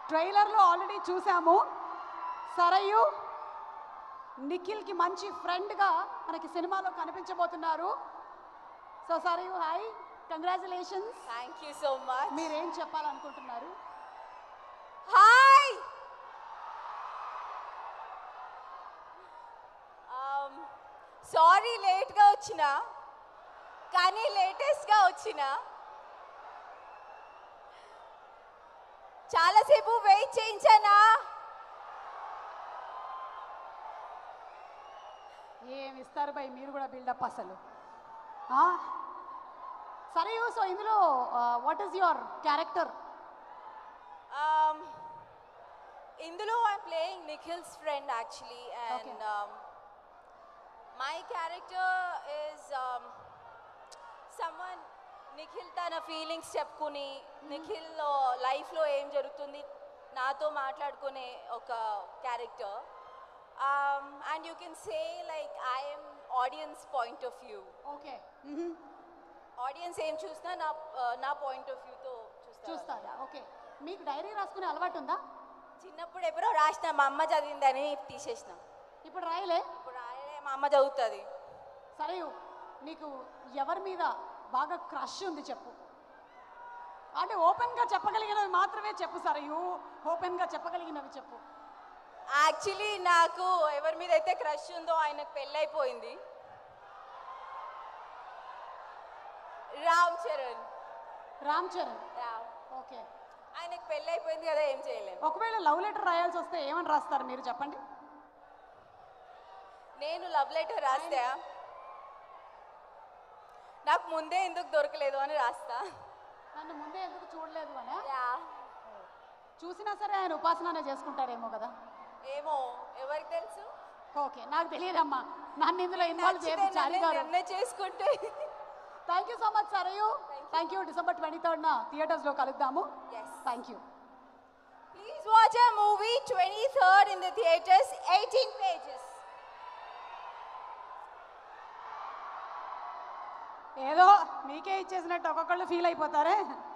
ట్రైలర్లో ఆల్రెడీ చూసాము సరయు నిఖిల్కి మంచి ఫ్రెండ్గా మనకి సినిమాలో కనిపించబోతున్నారు so Sarayu hi congratulations thank you so much మీరేం చెప్పాలనుకుంటున్నారు హాయ్ సారీ లేట్గా వచ్చిన కానీ లేటెస్ట్గా వచ్చిన చాలాసేపు వెయిట్ చేయించానా ఏమి ఇస్తారు బై మీరు కూడా బిల్డప్ అసలు సరయు సో ఇందులో what is your character Um, ఇందులో I'm playing Nikhil's friend actually and my character is someone Nikhil తన ఫీలింగ్స్ చెప్పుకుని నిఖిల్ లైఫ్లో ఏం జరుగుతుంది నాతో మాట్లాడుకునే ఒక character and you can say like I'm audience point of view okay audience ఏం చూసినా నా uh, నా పాయింట్ ఆఫ్ వ్యూతో చూస్తారు చూస్తారు ఓకే మీకు డైరీ రాసుకునే అలవాటు ఉందా చిన్నప్పుడు ఎప్పుడో రాసిన మా అమ్మ చదివిందని తీసేసిన ఇప్పుడు రాయలే ఇప్పుడు రాయలే మా అమ్మ చదువుతుంది సరే నీకు ఎవరి మీద బాగా క్రష్ ఉంది చెప్పు అంటే ఓపెన్గా చెప్పగలిగినవి మాత్రమే చెప్పు సరయు ఓపెన్గా చెప్పగలిగినవి చెప్పు యాక్చువల్లీ నాకు ఎవరి మీద అయితే క్రష్ ఉందో ఆయనకు పెళ్ళైపోయింది రామ్ చరణ్ రామ్ చరణ్ రామ్ ఓకే ఆయనకు పెళ్ళైపోయింది కదా ఏం చేయలేను ఒకవేళ లవ్ లెటర్ రాయాల్సి వస్తే ఏమని రాస్తారు మీరు చెప్పండి నేను లవ్ లెటర్ రాస్తా నాకు ముందే ఎందుకు దొరకలేదు అని రాస్తా నన్ను ముందే ఎందుకు చూడలేదు అని యా చూసినా సరే ఆయన ఉపాసన చేసుకుంటారేమో కదా ఏమో ఎవరికి తెలుసు ఓకే నాకు తెలియదమ్మా నన్ను ఇందులో ఇన్వాల్వ్ నచ్చితే చేసి చారి నన్నే గారు నిర్ణయం చేసుకుంటే thank you so much Sarayu thank you December twenty థర్డ్న థియేటర్స్లో కలుద్దాము Yes. Thank you Please watch our movie 23rd in the theaters, 18 pages. ఏదో మీకే ఇచ్చేసినట్టు ఒక్కొక్కళ్ళు ఫీల్ అయిపోతారే